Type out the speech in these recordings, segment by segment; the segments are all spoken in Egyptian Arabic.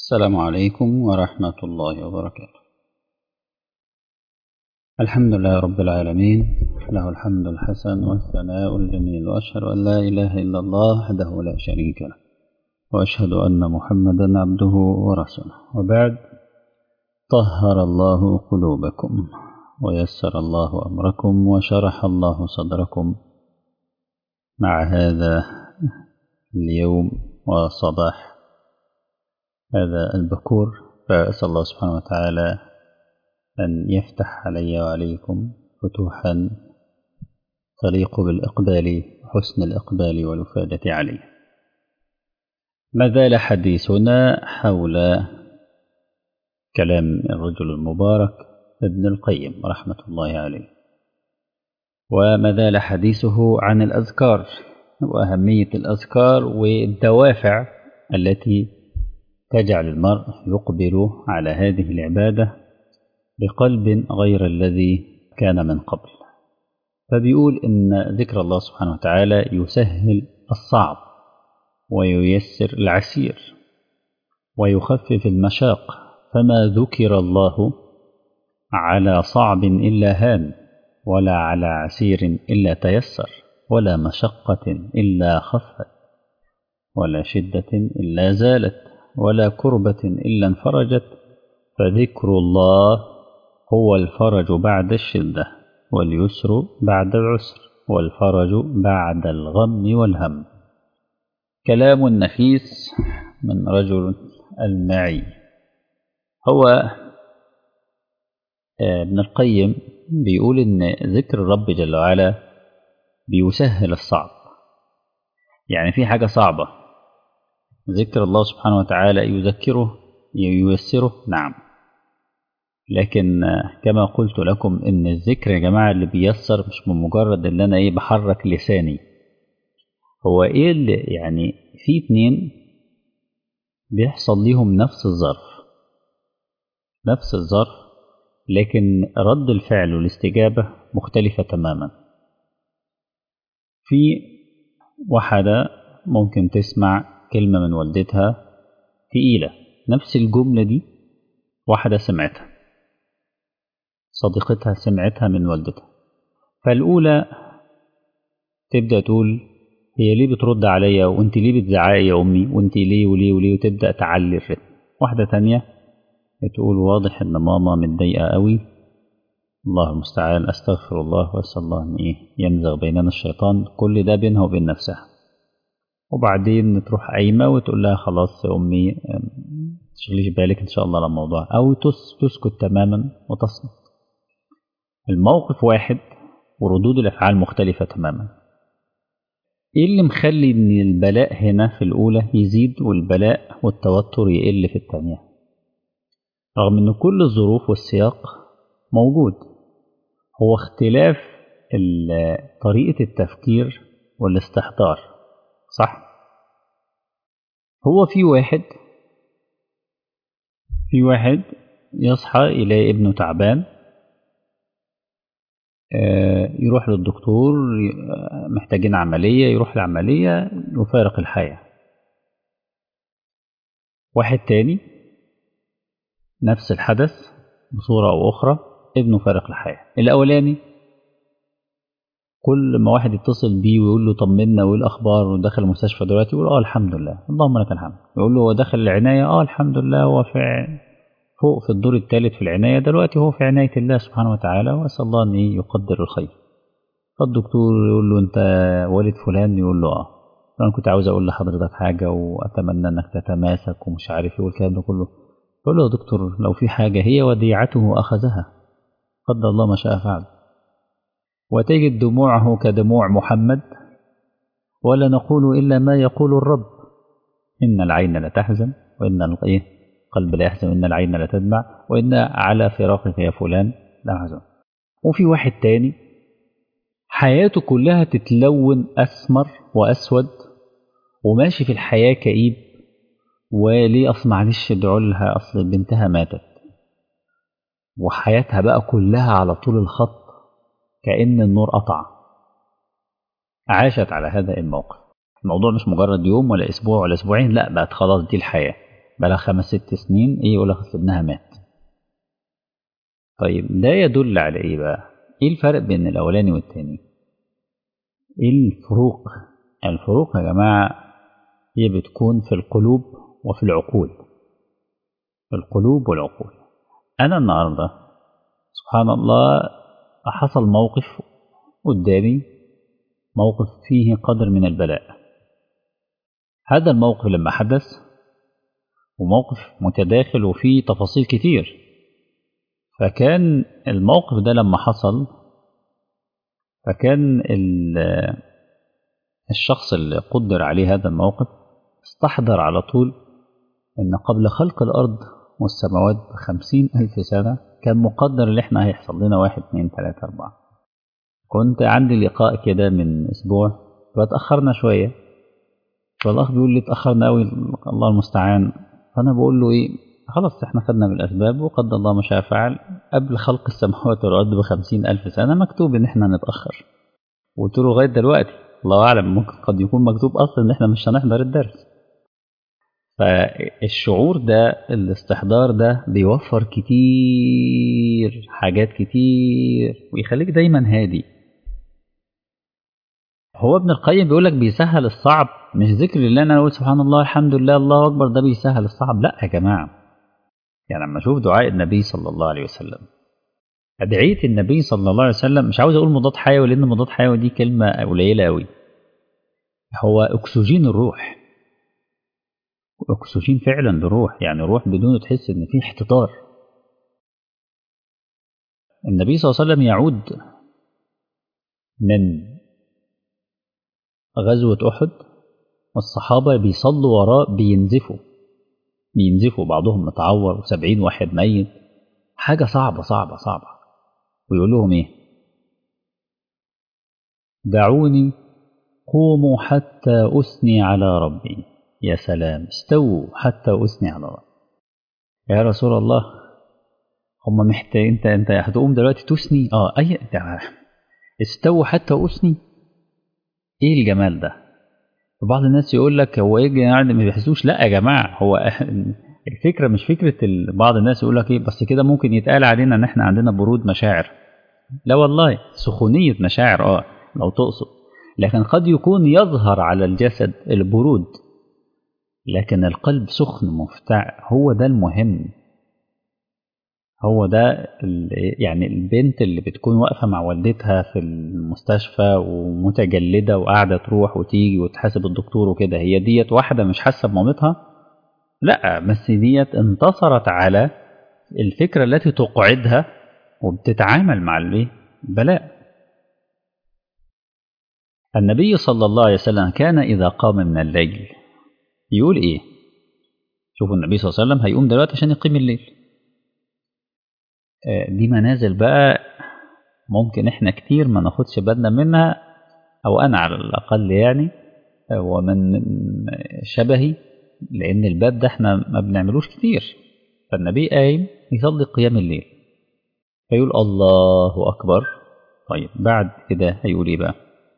السلام عليكم ورحمة الله وبركاته الحمد لله رب العالمين له الحمد الحسن والثناء الجميل وأشهد أن لا إله إلا الله وحده لا شريك له وأشهد أن محمدا عبده ورسوله وبعد طهر الله قلوبكم ويسر الله أمركم وشرح الله صدركم مع هذا اليوم وصباح هذا البكور فأسأل الله سبحانه وتعالى أن يفتح علي وعليكم فتوحا تليق بالإقبال حسن الإقبال والوفادة عليه ما زال حديثنا حول كلام الرجل المبارك ابن القيم رحمة الله عليه وما زال حديثه عن الأذكار وأهمية الأذكار والدوافع التي تجعل المرء يقبل على هذه العبادة بقلب غير الذي كان من قبل فبيقول إن ذكر الله سبحانه وتعالى يسهل الصعب وييسر العسير ويخفف المشاق فما ذكر الله على صعب إلا هان ولا على عسير إلا تيسر ولا مشقة إلا خفت ولا شدة إلا زالت ولا كربة إلا انفرجت فذكر الله هو الفرج بعد الشدة واليسر بعد العسر والفرج بعد الغم والهم كلام نفيس من رجل المعي هو ابن القيم بيقول إن ذكر الرب جل وعلا بيسهل الصعب يعني في حاجة صعبة ذكر الله سبحانه وتعالى يذكره ييسره نعم لكن كما قلت لكم ان الذكر يا جماعه اللي بيسر مش بمجرد ان انا ايه بحرك لساني هو ايه اللي يعني في اتنين بيحصل ليهم نفس الظرف نفس الظرف لكن رد الفعل والاستجابه مختلفه تماما في واحده ممكن تسمع كلمة من والدتها تقيلة نفس الجملة دي واحدة سمعتها صديقتها سمعتها من والدتها فالأولى تبدأ تقول هي ليه بترد عليا وانت ليه بتزعقي يا أمي وانت ليه وليه وليه وتبدأ تعلي الرتم واحدة تانية تقول واضح إن ماما متضايقة قوي الله المستعان أستغفر الله وأسأل الله إن إيه ينزغ بيننا الشيطان كل ده بينها وبين نفسها وبعدين تروح قايمة وتقول لها خلاص يا أمي تشغليش بالك إن شاء الله على الموضوع أو تسكت تماما وتصمت الموقف واحد وردود الأفعال مختلفة تماما إيه اللي مخلي إن البلاء هنا في الأولى يزيد والبلاء والتوتر يقل في الثانية رغم إن كل الظروف والسياق موجود هو اختلاف طريقة التفكير والاستحضار صح هو في واحد في واحد يصحى يلاقي ابنه تعبان يروح للدكتور محتاجين عملية يروح العملية يفارق الحياة واحد تاني نفس الحدث بصورة أو أخرى ابنه فارق الحياة الأولاني كل ما واحد يتصل بيه ويقول له طمنا وايه الاخبار ودخل المستشفى دلوقتي يقول اه الحمد لله اللهم لك الحمد يقول له هو دخل العنايه اه الحمد لله هو في فوق في الدور الثالث في العنايه دلوقتي هو في عنايه الله سبحانه وتعالى واسال الله ان يقدر الخير فالدكتور يقول له انت والد فلان يقول له اه انا كنت عاوز اقول لحضرتك حاجه واتمنى انك تتماسك ومش عارف ايه والكلام ده كله يقول له يا دكتور لو في حاجه هي وديعته اخذها قدر الله ما شاء فعل وتجد دموعه كدموع محمد ولا نقول إلا ما يقول الرب إن العين لتحزن وإن القلب لا يحزن وإن العين لتدمع وإن على فراقك يا فلان لا حزن وفي واحد تاني حياته كلها تتلون أسمر وأسود وماشي في الحياة كئيب وليه أصل معلش ادعوا لها أصل بنتها ماتت وحياتها بقى كلها على طول الخط كأن النور قطع عاشت على هذا الموقف الموضوع مش مجرد يوم ولا أسبوع ولا أسبوعين لا بقت خلاص دي الحياة بقى خمس ست سنين ايه يقول لك اصل ابنها مات طيب ده يدل على ايه بقى ايه الفرق بين الاولاني والتاني ايه الفروق الفروق يا جماعه هي بتكون في القلوب وفي العقول في القلوب والعقول انا النهارده سبحان الله حصل موقف قدامي موقف فيه قدر من البلاء هذا الموقف لما حدث وموقف متداخل وفيه تفاصيل كتير فكان الموقف ده لما حصل فكان الشخص اللي قدر عليه هذا الموقف استحضر على طول ان قبل خلق الارض والسماوات بخمسين الف سنة كان مقدر اللي احنا هيحصل لنا واحد اتنين تلاتة اربعة كنت عندي لقاء كده من اسبوع فتأخرنا شوية فالاخ بيقول لي اتأخرنا قوي الله المستعان فانا بقول له ايه خلاص احنا خدنا بالاسباب وقدر الله ما شاء فعل قبل خلق السماوات والارض بخمسين الف سنة مكتوب ان احنا نتأخر وقلت له لغاية دلوقتي الله اعلم ممكن قد يكون مكتوب اصلا ان احنا مش هنحضر الدرس فالشعور ده الاستحضار ده بيوفر كتير حاجات كتير ويخليك دايما هادي هو ابن القيم بيقول لك بيسهل الصعب مش ذكر الله انا اقول سبحان الله الحمد لله الله اكبر ده بيسهل الصعب لا يا جماعه يعني لما اشوف دعاء النبي صلى الله عليه وسلم ادعيه النبي صلى الله عليه وسلم مش عاوز اقول مضاد حيوي لان مضاد حيوي دي كلمه قليله قوي هو اكسجين الروح اكسجين فعلا للروح يعني روح بدون تحس ان في احتضار النبي صلى الله عليه وسلم يعود من غزوة أحد والصحابة بيصلوا وراه بينزفوا بينزفوا بعضهم متعور وسبعين واحد ميت حاجة صعبة صعبة صعبة ويقول لهم إيه دعوني قوموا حتى أثني على ربي يا سلام استووا حتى أثني على ربي يا رسول الله هم محتاج انت انت هتقوم دلوقتي تثني اه اي استووا حتى اثني ايه الجمال ده بعض الناس يقول لك هو ايه يعني ما بيحسوش لا يا جماعه هو الفكره مش فكره بعض الناس يقول لك ايه بس كده ممكن يتقال علينا ان احنا عندنا برود مشاعر لا والله سخونيه مشاعر اه لو تقصد لكن قد يكون يظهر على الجسد البرود لكن القلب سخن مفتع هو ده المهم هو ده يعني البنت اللي بتكون واقفة مع والدتها في المستشفى ومتجلدة وقاعدة تروح وتيجي وتحاسب الدكتور وكده هي ديت واحدة مش حاسة بمامتها لا بس ديت انتصرت على الفكرة التي تقعدها وبتتعامل مع البلاء النبي صلى الله عليه وسلم كان إذا قام من الليل يقول إيه شوفوا النبي صلى الله عليه وسلم هيقوم دلوقتي عشان يقيم الليل دي منازل بقى ممكن احنا كتير ما ناخدش بالنا منها او انا على الاقل يعني ومن شبهي لان الباب ده احنا ما بنعملوش كتير فالنبي قايم يصلي قيام الليل فيقول الله اكبر طيب بعد كده هيقول ايه بقى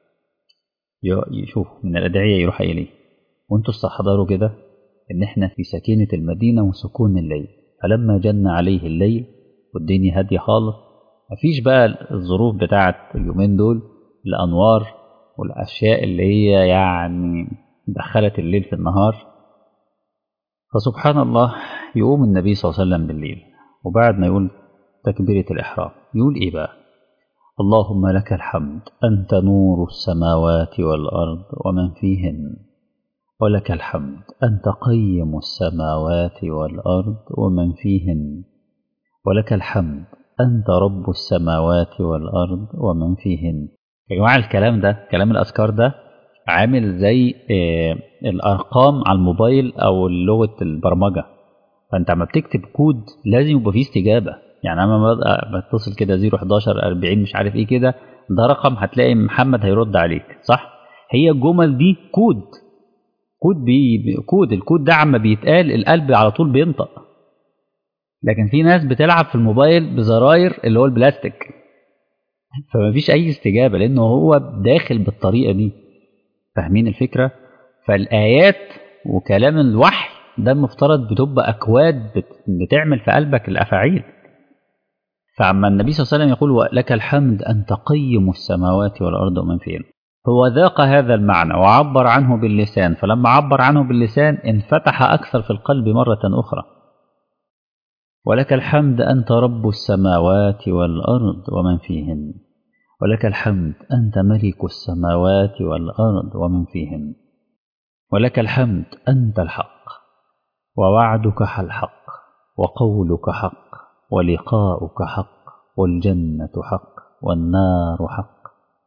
يشوف من الادعيه يروح قايل ايه وانتوا استحضروا كده ان احنا في سكينه المدينه وسكون الليل فلما جن عليه الليل والدنيا هادية خالص مفيش بقى الظروف بتاعت اليومين دول الأنوار والأشياء اللي هي يعني دخلت الليل في النهار فسبحان الله يقوم النبي صلى الله عليه وسلم بالليل وبعد ما يقول تكبيرة الإحرام يقول إيه بقى اللهم لك الحمد أنت نور السماوات والأرض ومن فيهن ولك الحمد أنت قيم السماوات والأرض ومن فيهن ولك الحمد أنت رب السماوات والأرض ومن فيهن يا جماعة الكلام ده كلام الأذكار ده عامل زي الأرقام على الموبايل أو لغة البرمجة فأنت عم بتكتب كود لازم يبقى فيه استجابة يعني أنا بتصل كده 011 40 مش عارف إيه كده ده رقم هتلاقي محمد هيرد عليك صح؟ هي الجمل دي كود كود بي كود الكود ده عما بيتقال القلب على طول بينطق لكن في ناس بتلعب في الموبايل بزراير اللي هو البلاستيك فما فيش اي استجابه لانه هو داخل بالطريقه دي فاهمين الفكره فالايات وكلام الوحي ده المفترض بتبقى أكواد بت... بتعمل في قلبك الأفاعيل فعما النبي صلى الله عليه وسلم يقول ولك الحمد أنت قيم السماوات والأرض ومن فيهن هو ذاق هذا المعنى وعبر عنه باللسان فلما عبر عنه باللسان انفتح أكثر في القلب مرة أخرى ولك الحمد أنت رب السماوات والأرض ومن فيهن ولك الحمد أنت ملك السماوات والأرض ومن فيهن ولك الحمد أنت الحق ووعدك الحق وقولك حق ولقاؤك حق والجنة حق والنار حق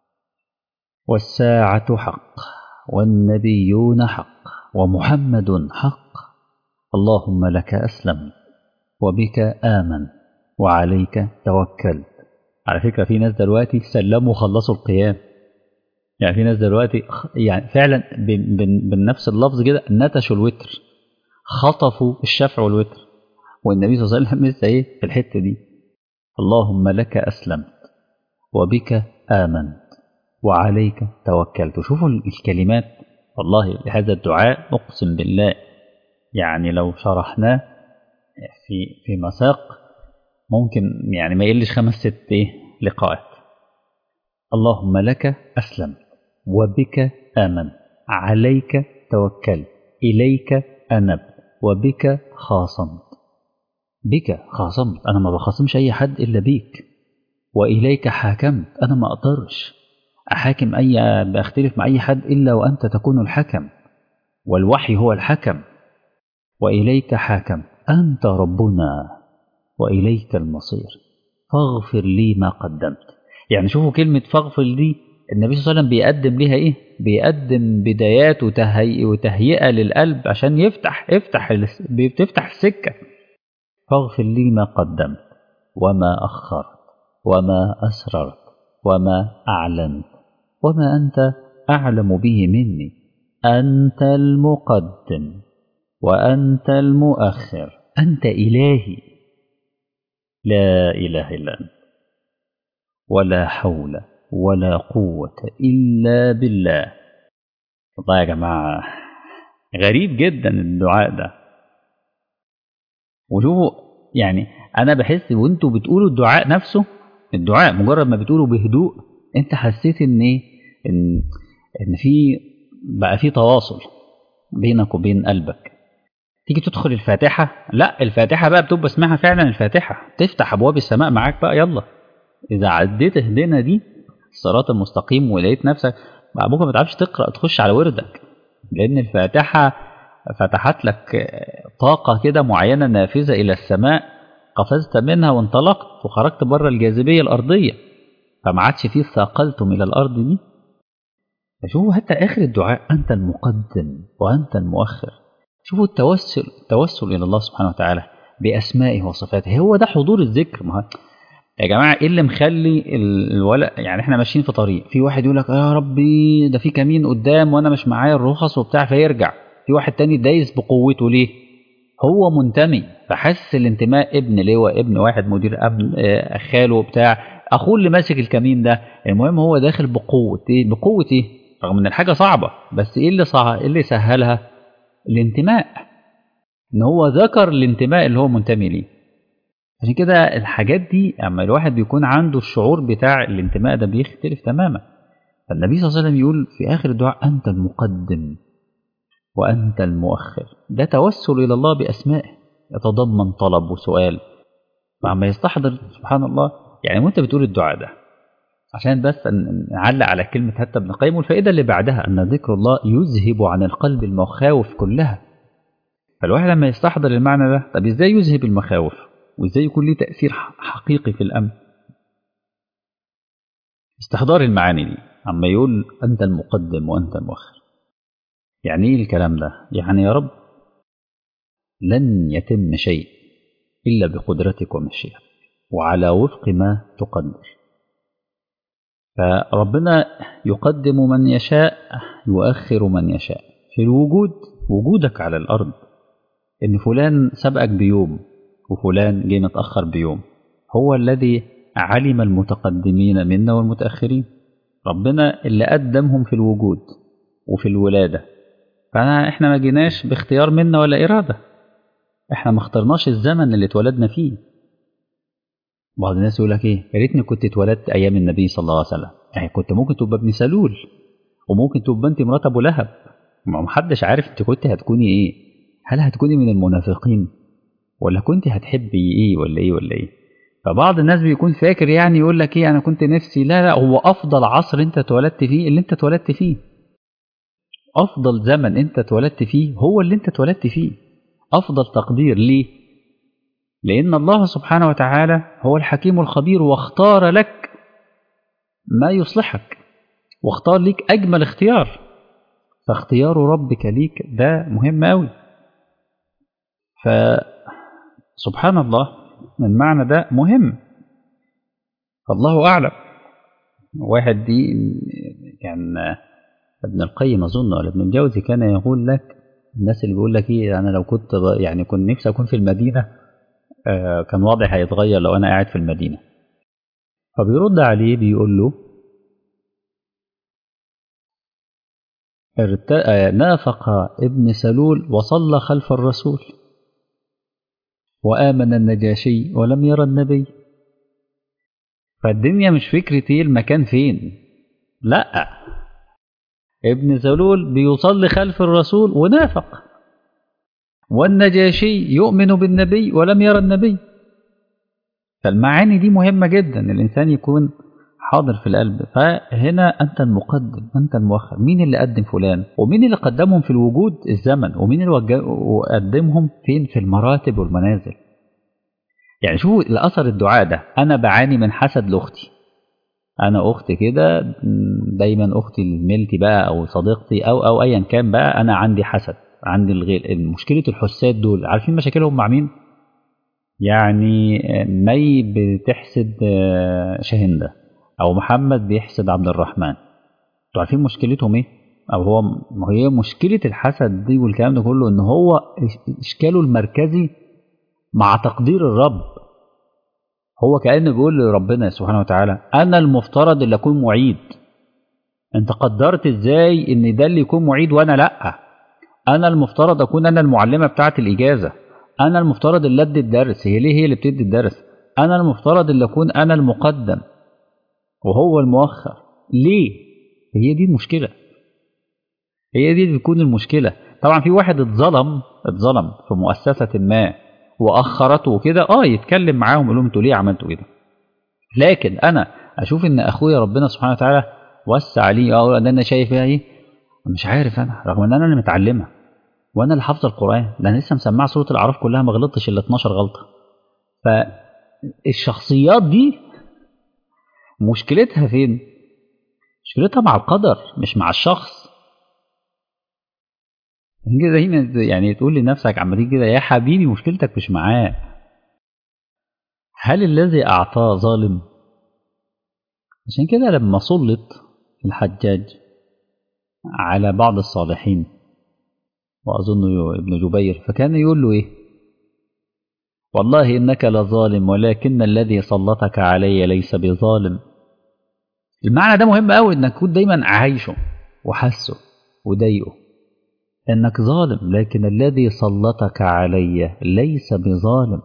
والساعة حق والنبيون حق ومحمد حق اللهم لك أسلم وبك آمن وعليك توكل على فكرة في ناس دلوقتي سلموا وخلصوا القيام يعني في ناس دلوقتي يعني فعلا بنفس اللفظ كده نتشوا الوتر خطفوا الشفع والوتر والنبي صلى الله عليه وسلم لسه ايه في الحته دي اللهم لك اسلمت وبك امنت وعليك توكلت شوفوا الكلمات والله هذا الدعاء اقسم بالله يعني لو شرحناه في في مساق ممكن يعني ما يقلش خمس ست ايه لقاءات اللهم لك اسلمت وبك امنت عليك توكلت اليك انبت وبك خاصمت بك خاصمت انا ما بخاصمش اي حد الا بيك واليك حاكمت انا ما اقدرش احاكم اي باختلف مع اي حد الا وانت تكون الحكم والوحي هو الحكم واليك حاكمت انت ربنا واليك المصير فاغفر لي ما قدمت يعني شوفوا كلمه فاغفر لي النبي صلى الله عليه وسلم بيقدم ليها ايه بيقدم بدايات وتهيئ وتهيئه للقلب عشان يفتح افتح بتفتح السكه فاغفر لي ما قدمت وما أخرت وما أسررت وما أعلنت وما أنت أعلم به مني أنت المقدم وأنت المؤخر أنت إلهي لا إله إلا أنت ولا حول ولا قوة إلا بالله والله يا جماعة غريب جدا الدعاء ده وشوفوا يعني انا بحس وانتوا بتقولوا الدعاء نفسه الدعاء مجرد ما بتقوله بهدوء انت حسيت ان ايه ان ان في بقى في تواصل بينك وبين قلبك تيجي تدخل الفاتحة لا الفاتحة بقى بتبقى اسمها فعلا الفاتحة تفتح أبواب السماء معاك بقى يلا إذا عديت اهدنا دي الصراط المستقيم ولقيت نفسك بقى ممكن ما تعرفش تقرأ تخش على وردك لأن الفاتحة فتحت لك طاقة كده معينة نافذة إلى السماء قفزت منها وانطلقت وخرجت بره الجاذبية الأرضية فما عادش فيه ثاقلتم إلى الأرض دي فشوفوا حتى آخر الدعاء أنت المقدم وأنت المؤخر شوفوا التوسل التوسل إلى الله سبحانه وتعالى بأسمائه وصفاته هو ده حضور الذكر ما يا جماعة إيه اللي مخلي الولد يعني إحنا ماشيين في طريق في واحد يقول لك يا ربي ده في كمين قدام وأنا مش معايا الرخص وبتاع فيرجع في واحد تاني دايس بقوته ليه هو منتمي فحس الانتماء ابن لواء ابن واحد مدير ابن خاله بتاع اخوه اللي ماسك الكمين ده المهم هو داخل بقوه ايه بقوه ايه رغم ان الحاجه صعبه بس ايه اللي صعب ايه اللي سهلها الانتماء ان هو ذكر الانتماء اللي هو منتمي ليه عشان كده الحاجات دي اما الواحد بيكون عنده الشعور بتاع الانتماء ده بيختلف تماما فالنبي صلى الله عليه وسلم يقول في اخر الدعاء انت المقدم وأنت المؤخر ده توسل إلى الله بأسمائه يتضمن طلب وسؤال فعما يستحضر سبحان الله يعني وانت بتقول الدعاء ده عشان بس نعلق على كلمة حتى ابن القيم والفائدة اللي بعدها أن ذكر الله يذهب عن القلب المخاوف كلها فالواحد لما يستحضر المعنى ده طب ازاي يذهب المخاوف وازاي يكون ليه تأثير حقيقي في الأمن استحضار المعاني دي عما يقول أنت المقدم وأنت المؤخر يعني ايه الكلام ده يعني يا رب لن يتم شيء إلا بقدرتك ومشيئتك وعلى وفق ما تقدر فربنا يقدم من يشاء يؤخر من يشاء في الوجود وجودك على الأرض إن فلان سبقك بيوم وفلان جه متأخر بيوم هو الذي علم المتقدمين منا والمتأخرين ربنا اللي قدمهم في الوجود وفي الولادة فأنا إحنا ما جيناش باختيار منا ولا إرادة إحنا ما اخترناش الزمن اللي اتولدنا فيه بعض الناس يقول لك إيه يا ريتني كنت اتولدت أيام النبي صلى الله عليه وسلم يعني كنت ممكن تبقى ابن سلول وممكن تبقى أنت مرات أبو لهب ما محدش عارف أنت كنت هتكوني إيه هل هتكوني من المنافقين ولا كنت هتحبي إيه ولا إيه ولا إيه فبعض الناس بيكون فاكر يعني يقول لك ايه انا كنت نفسي لا لا هو افضل عصر انت اتولدت فيه اللي انت اتولدت فيه افضل زمن انت اتولدت فيه هو اللي انت اتولدت فيه افضل تقدير ليه لان الله سبحانه وتعالى هو الحكيم الخبير واختار لك ما يصلحك واختار ليك اجمل اختيار فاختيار ربك ليك ده مهم قوي فسبحان الله المعنى ده مهم الله أعلم واحد دي كان ابن القيم أظن ولا ابن الجوزي كان يقول لك الناس اللي بيقول لك إيه أنا لو كنت يعني كنت نفسي أكون في المدينة آه كان وضعي هيتغير لو أنا قاعد في المدينة فبيرد عليه بيقول له نافق ابن سلول وصلى خلف الرسول وآمن النجاشي ولم يرى النبي فالدنيا مش فكرة ايه المكان فين لا ابن سلول بيصلي خلف الرسول ونافق والنجاشي يؤمن بالنبي ولم يرى النبي فالمعاني دي مهمة جدا الإنسان يكون حاضر في القلب فهنا أنت المقدم أنت المؤخر مين اللي قدم فلان ومين اللي قدمهم في الوجود الزمن ومين اللي قدمهم فين في المراتب والمنازل يعني شوفوا الأثر الدعاء ده أنا بعاني من حسد لأختي أنا أختي كده دايما أختي الملتي بقى أو صديقتي أو أو أيا كان بقى أنا عندي حسد عندي الغير مشكلة الحساد دول عارفين مشاكلهم مع مين؟ يعني مي بتحسد شاهندة أو محمد بيحسد عبد الرحمن انتوا عارفين مشكلتهم إيه؟ أو هو ما هي مشكلة الحسد دي والكلام ده كله إن هو إشكاله المركزي مع تقدير الرب هو كأنه بيقول لربنا سبحانه وتعالى أنا المفترض اللي أكون معيد أنت قدرت إزاي إن ده اللي يكون معيد وأنا لأ أنا المفترض أكون أنا المعلمة بتاعة الإجازة أنا المفترض اللي أدي الدرس هي ليه هي اللي بتدي الدرس أنا المفترض اللي أكون أنا المقدم وهو المؤخر ليه هي دي المشكلة هي دي بتكون المشكلة طبعا في واحد اتظلم اتظلم في مؤسسة ما واخرته وكده اه يتكلم معاهم يقول لهم انتوا ليه عملتوا كده لكن انا اشوف ان اخويا ربنا سبحانه وتعالى وسع لي اه ده انا شايف فيها ايه مش عارف انا رغم ان انا اللي متعلمها وانا اللي حافظ القران ده انا لسه مسمع سوره الاعراف كلها ما غلطتش الا 12 غلطه فالشخصيات دي مشكلتها فين مشكلتها مع القدر مش مع الشخص كده هنا يعني تقول لنفسك عمالين كده يا حبيبي مشكلتك مش معاه هل الذي أعطاه ظالم عشان كده لما سلط الحجاج على بعض الصالحين وأظن ابن جبير فكان يقول له إيه والله إنك لظالم ولكن الذي سلطك علي ليس بظالم المعنى ده مهم قوي انك تكون دايما عايشه وحسه وضايقه انك ظالم لكن الذي سلطك علي ليس بظالم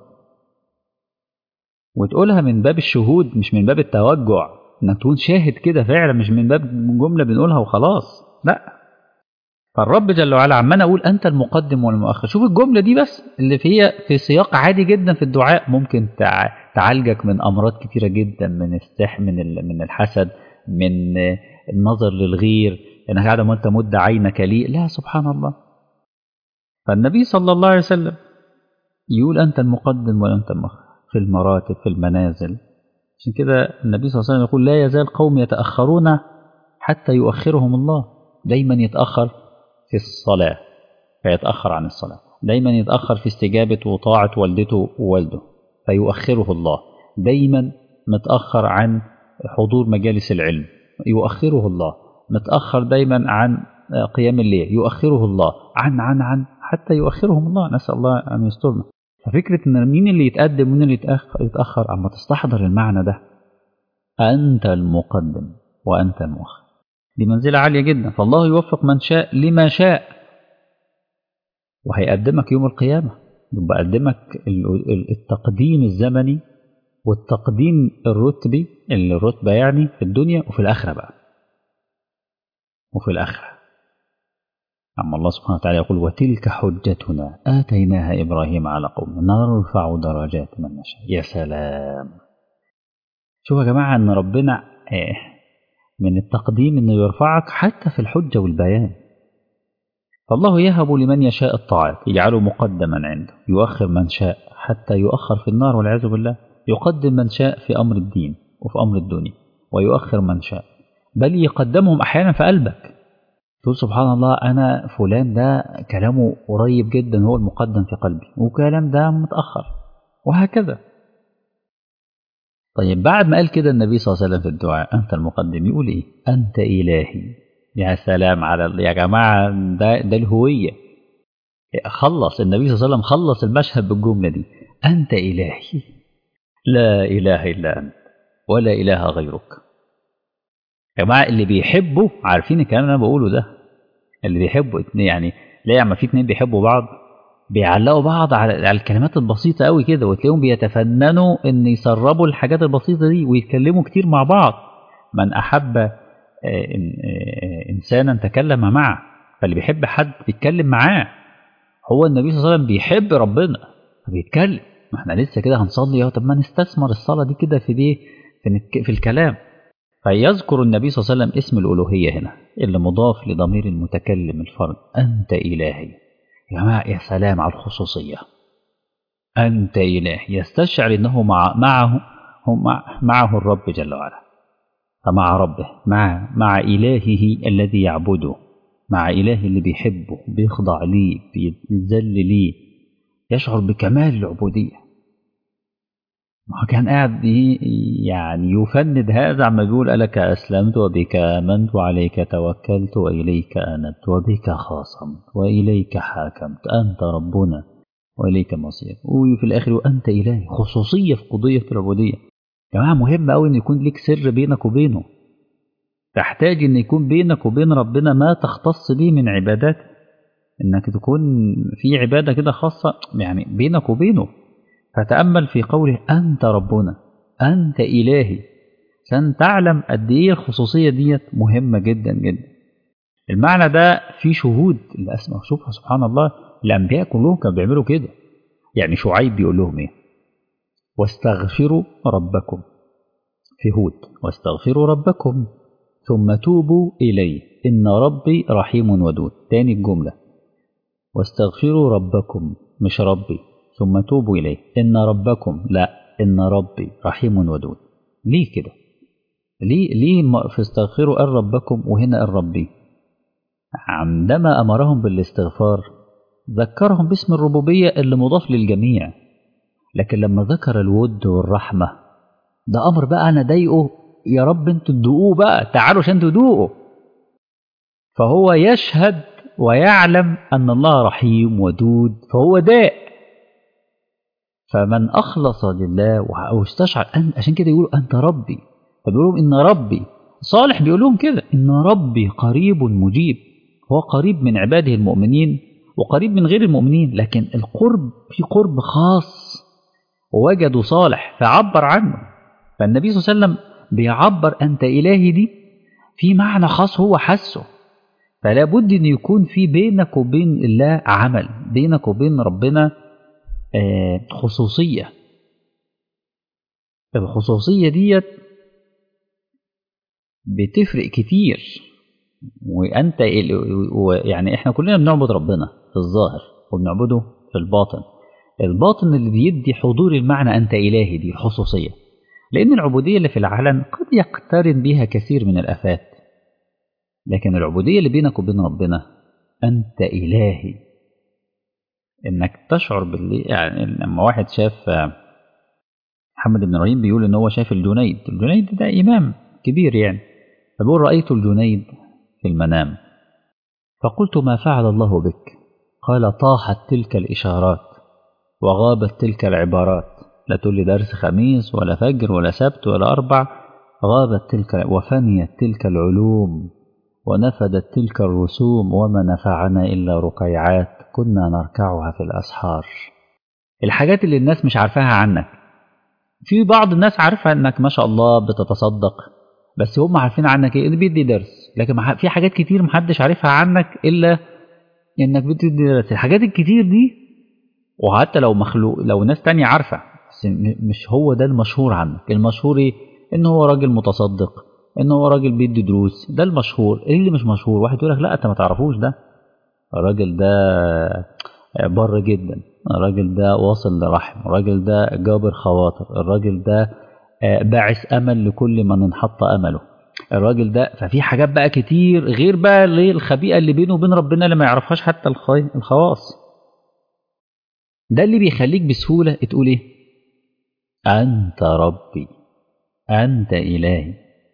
وتقولها من باب الشهود مش من باب التوجع انك تكون شاهد كده فعلا مش من باب جمله بنقولها وخلاص لا فالرب جل وعلا عمال اقول انت المقدم والمؤخر شوف الجمله دي بس اللي في في سياق عادي جدا في الدعاء ممكن تعالجك من امراض كتيره جدا من السح من من الحسد من النظر للغير انك قاعد ما انت مد عينك لي لا سبحان الله فالنبي صلى الله عليه وسلم يقول انت المقدم وانت المؤخر في المراتب في المنازل عشان كده النبي صلى الله عليه وسلم يقول لا يزال قوم يتاخرون حتى يؤخرهم الله دايما يتاخر في الصلاه فيتاخر عن الصلاه دايما يتاخر في استجابه وطاعه والدته ووالده فيؤخره الله دايما متاخر عن حضور مجالس العلم يؤخره الله متأخر دايما عن قيام الليل يؤخره الله عن عن عن حتى يؤخرهم الله نسأل الله أن يسترنا ففكرة إن مين اللي يتقدم ومين اللي يتأخر, يتأخر أما تستحضر المعنى ده أنت المقدم وأنت المؤخر دي منزلة عالية جدا فالله يوفق من شاء لما شاء وهيقدمك يوم القيامة يبقى قدمك التقديم الزمني والتقديم الرتبي الرتبة يعني في الدنيا وفي الآخرة بقى وفي الآخرة أما الله سبحانه وتعالى يقول وتلك حجتنا آتيناها إبراهيم على قوم نرفع درجات من نشاء يا سلام شوفوا يا جماعة أن ربنا من التقديم أنه يرفعك حتى في الحجة والبيان فالله يهب لمن يشاء الطاعات يجعله مقدما عنده يؤخر من شاء حتى يؤخر في النار والعياذ بالله يقدم من شاء في أمر الدين وفي أمر الدنيا ويؤخر من شاء بل يقدمهم أحيانا في قلبك تقول سبحان الله أنا فلان ده كلامه قريب جدا هو المقدم في قلبي وكلام ده متأخر وهكذا طيب بعد ما قال كده النبي صلى الله عليه وسلم في الدعاء أنت المقدم يقول إيه أنت إلهي يا سلام على يا جماعة ده, ده الهوية خلص النبي صلى الله عليه وسلم خلص المشهد بالجملة دي أنت إلهي لا إله إلا أنت ولا إله غيرك يا جماعة اللي بيحبوا عارفين الكلام اللي أنا بقوله ده اللي بيحبوا اتنين يعني لا لما في اتنين بيحبوا بعض بيعلقوا بعض على, على الكلمات البسيطة قوي كده وتلاقيهم بيتفننوا ان يسربوا الحاجات البسيطة دي ويتكلموا كتير مع بعض من أحب إنسانا تكلم معه فاللي بيحب حد بيتكلم معاه هو النبي صلى الله عليه وسلم بيحب ربنا فبيتكلم ما احنا لسه كده هنصلي اهو طب ما نستثمر الصلاة دي كده في دي في, في الكلام فيذكر النبي صلى الله عليه وسلم اسم الألوهية هنا اللي مضاف لضمير المتكلم الفرد أنت إلهي يا جماعة يا سلام على الخصوصية أنت إله يستشعر أنه مع معه مع معه الرب جل وعلا فمع ربه مع مع إلهه الذي يعبده مع إله اللي بيحبه بيخضع ليه بيتذل ليه يشعر بكمال العبودية ما كان قاعد يعني يفند هذا عما يقول ألك أسلمت وبك آمنت وعليك توكلت وإليك أنبت وبك خاصمت وإليك حاكمت أنت ربنا وإليك المصير وفي الآخر وأنت إلهي خصوصية في قضية العبودية يا جماعة مهم أوي إن يكون ليك سر بينك وبينه تحتاج إن يكون بينك وبين ربنا ما تختص به من عبادات إنك تكون في عبادة كده خاصة يعني بينك وبينه فتأمل في قوله أنت ربنا أنت إلهي عشان تعلم قد إيه الخصوصية ديت مهمة جدا جدا المعنى ده في شهود الأسماء شوفها سبحان الله الأنبياء كلهم كانوا بيعملوا كده يعني شعيب بيقول لهم إيه واستغفروا ربكم في هود واستغفروا ربكم ثم توبوا إليه إن ربي رحيم ودود تاني الجملة واستغفروا ربكم مش ربي ثم توبوا إليه إن ربكم لا إن ربي رحيم ودود ليه كده ليه ليه فاستغفروا قال ربكم وهنا قال ربي عندما أمرهم بالاستغفار ذكرهم باسم الربوبية اللي مضاف للجميع لكن لما ذكر الود والرحمة ده أمر بقى أنا ضايقه يا رب انتوا تدوقوه بقى تعالوا عشان تدوقوا فهو يشهد ويعلم أن الله رحيم ودود فهو داء فمن أخلص لله واستشعر أن عشان كده يقولوا أنت ربي فبيقولوا إن ربي صالح بيقول لهم كده إن ربي قريب مجيب هو قريب من عباده المؤمنين وقريب من غير المؤمنين لكن القرب في قرب خاص ووجدوا صالح فعبر عنه فالنبي صلى الله عليه وسلم بيعبر أنت إلهي دي في معنى خاص هو حسه فلا بد أن يكون في بينك وبين الله عمل بينك وبين ربنا خصوصية الخصوصية ديت بتفرق كتير وانت يعني احنا كلنا بنعبد ربنا في الظاهر وبنعبده في الباطن الباطن اللي بيدي حضور المعنى انت الهي دي الخصوصيه لان العبوديه اللي في العلن قد يقترن بها كثير من الافات لكن العبوديه اللي بينك وبين ربنا انت الهي انك تشعر باللي يعني لما واحد شاف محمد بن ابراهيم بيقول ان هو شاف الجنيد الجنيد ده امام كبير يعني فبيقول رايت الجنيد في المنام فقلت ما فعل الله بك قال طاحت تلك الاشارات وغابت تلك العبارات لا تقول لي درس خميس ولا فجر ولا سبت ولا اربع غابت تلك وفنيت تلك العلوم ونفدت تلك الرسوم وما نفعنا الا رقيعات كنا نركعها في الأسحار الحاجات اللي الناس مش عارفاها عنك في بعض الناس عارفة انك ما شاء الله بتتصدق بس هم عارفين عنك ايه اللي بيدي درس لكن في حاجات كتير محدش عارفها عنك الا انك بتدي درس الحاجات الكتير دي وحتى لو مخلوق لو ناس تانية عارفة بس مش هو ده المشهور عنك المشهور ايه ان هو راجل متصدق ان هو راجل بيدي دروس ده المشهور ايه اللي مش مشهور واحد يقول لك لا انت ما تعرفوش ده الراجل ده بر جدا الراجل ده واصل لرحم الراجل ده جابر خواطر الراجل ده باعث امل لكل من انحط امله الراجل ده ففي حاجات بقى كتير غير بقى الخبيئه اللي بينه وبين ربنا اللي ما يعرفهاش حتى الخواص ده اللي بيخليك بسهوله تقول ايه انت ربي انت الهي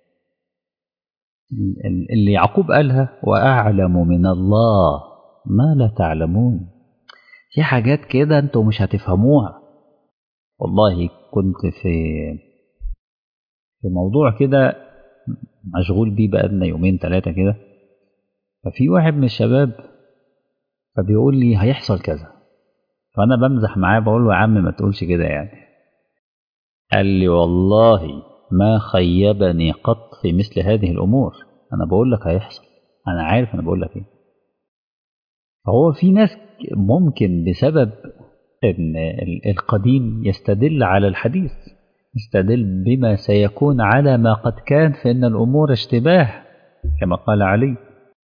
اللي يعقوب قالها واعلم من الله ما لا تعلمون في حاجات كده انتوا مش هتفهموها والله كنت في في موضوع كده مشغول بيه بقالنا يومين ثلاثة كده ففي واحد من الشباب فبيقول لي هيحصل كذا فأنا بمزح معاه بقول له يا عم ما تقولش كده يعني قال لي والله ما خيبني قط في مثل هذه الأمور أنا بقول لك هيحصل أنا عارف أنا بقول لك إيه فهو في ناس ممكن بسبب ان القديم يستدل على الحديث يستدل بما سيكون على ما قد كان فإن الأمور اشتباه كما قال علي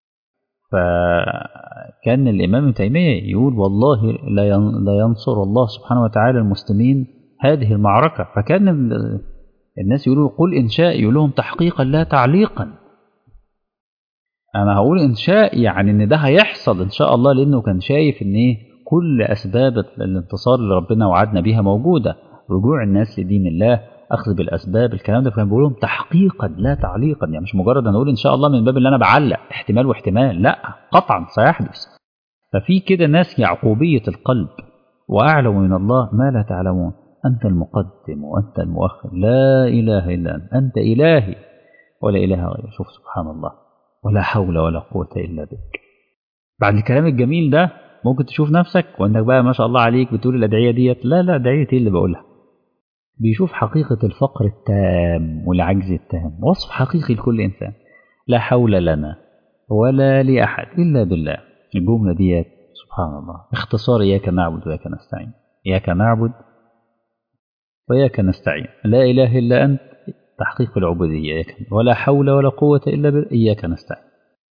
فكان الإمام ابن تيمية يقول والله لا ينصر الله سبحانه وتعالى المسلمين هذه المعركة فكان الناس يقولوا قل إن شاء يقول لهم تحقيقا لا تعليقا انا هقول ان شاء يعني ان ده هيحصل ان شاء الله لانه كان شايف ان ايه كل اسباب الانتصار اللي ربنا وعدنا بيها موجوده رجوع الناس لدين الله اخذ بالاسباب الكلام ده فكان بيقول لهم تحقيقا لا تعليقا يعني مش مجرد انا اقول ان شاء الله من باب اللي انا بعلق احتمال واحتمال لا قطعا سيحدث ففي كده ناس يعقوبيه القلب واعلم من الله ما لا تعلمون انت المقدم وانت المؤخر لا اله الا انت انت الهي ولا اله غيرك شوف سبحان الله ولا حول ولا قوة إلا بك بعد الكلام الجميل ده ممكن تشوف نفسك وانك بقى ما شاء الله عليك بتقول الأدعية ديت لا لا أدعية ايه اللي بقولها بيشوف حقيقة الفقر التام والعجز التام وصف حقيقي لكل إنسان لا حول لنا ولا لأحد إلا بالله الجملة ديت سبحان الله اختصار إياك نعبد وإياك نستعين إياك نعبد وإياك نستعين لا إله إلا أنت تحقيق العبودية إياك ولا حول ولا قوة إلا بالله إياك نستعين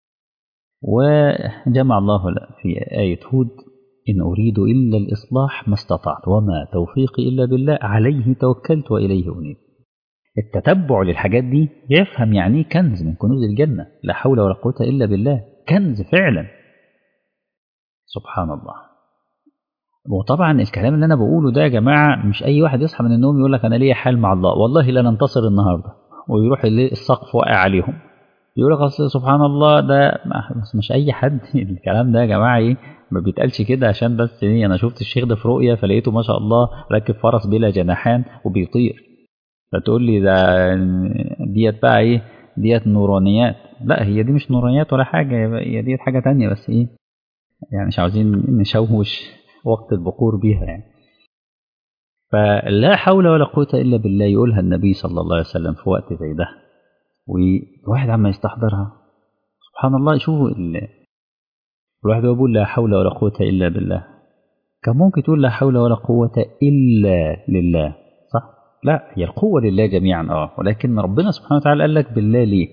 وجمع الله في آية هود إن أريد إلا الإصلاح ما استطعت وما توفيقي إلا بالله عليه توكلت وإليه أنيب التتبع للحاجات دي يفهم يعني كنز من كنوز الجنة لا حول ولا قوة إلا بالله كنز فعلا سبحان الله وطبعا الكلام اللي انا بقوله ده يا جماعه مش اي واحد يصحى من النوم يقول لك انا ليا حال مع الله والله لا ننتصر النهارده ويروح السقف واقع عليهم يقول لك اصل سبحان الله ده بس مش اي حد الكلام ده يا جماعه ايه ما بيتقالش كده عشان بس ايه انا شفت الشيخ ده في رؤيه فلقيته ما شاء الله راكب فرس بلا جناحان وبيطير فتقول لي ده ديت بقى ايه ديت نورانيات لا هي دي مش نورانيات ولا حاجه هي ديت حاجه تانية بس ايه يعني مش عاوزين نشوش وقت البقور بيها يعني فلا حول ولا قوة إلا بالله يقولها النبي صلى الله عليه وسلم في وقت زي ده والواحد عما يستحضرها سبحان الله يشوفوا الواحد يقول لا حول ولا قوة إلا بالله كان ممكن تقول لا حول ولا قوة إلا لله صح؟ لا هي القوة لله جميعا اه ولكن ربنا سبحانه وتعالى قال لك بالله ليه؟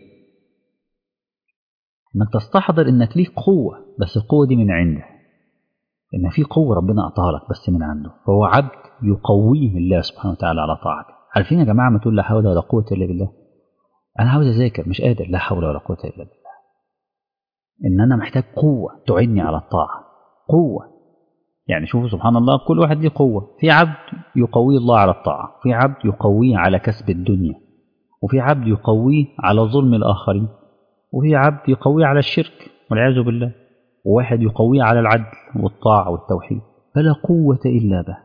انك تستحضر انك ليك قوة بس القوة دي من عنده ان في قوة ربنا اعطاها لك بس من عنده فهو عبد يقويه الله سبحانه وتعالى على طاعته عارفين يا جماعة ما تقول لا حول ولا قوة الا بالله انا عاوز اذاكر مش قادر لا حول ولا قوة الا بالله ان انا محتاج قوة تعني على الطاعة قوة يعني شوفوا سبحان الله كل واحد ليه قوة في عبد يقويه الله على الطاعة في عبد يقويه على كسب الدنيا وفي عبد يقويه على ظلم الآخرين وفي عبد يقويه على الشرك والعياذ بالله وواحد يقويه على العدل والطاعة والتوحيد فلا قوة إلا به